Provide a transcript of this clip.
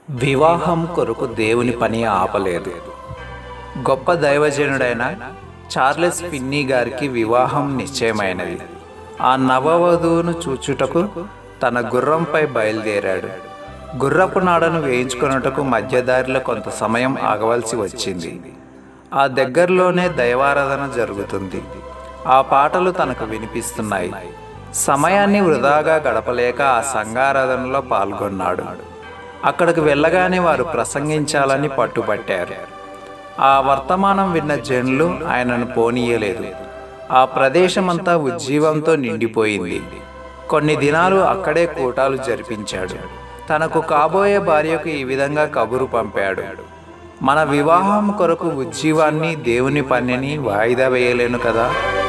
వివాహం కొరకు దేవుని పని ఆపలేదు గొప్ప దైవజనుడైన చార్లెస్ ఫిన్నీ గారికి వివాహం నిశ్చయమైనది ఆ నవవధువును చూచుటకు తన గుర్రంపై బయలుదేరాడు గుర్రపు నాడను వేయించుకొనుటకు మధ్యదారిలో కొంత సమయం ఆగవలసి వచ్చింది ఆ దగ్గరలోనే దైవారాధన జరుగుతుంది ఆ పాటలు తనకు వినిపిస్తున్నాయి సమయాన్ని వృధాగా గడపలేక ఆ సంఘారాధనలో పాల్గొన్నాడు అక్కడికి వెళ్ళగానే వారు ప్రసంగించాలని పట్టుబట్టారు ఆ వర్తమానం విన్న జనులు ఆయనను పోనీయలేదు ఆ ప్రదేశమంతా ఉజ్జీవంతో నిండిపోయింది కొన్ని దినాలు అక్కడే కూటాలు జరిపించాడు తనకు కాబోయే భార్యకు ఈ విధంగా కబురు పంపాడు మన వివాహం కొరకు ఉజ్జీవాన్ని దేవుని పనిని వాయిదా వేయలేను కదా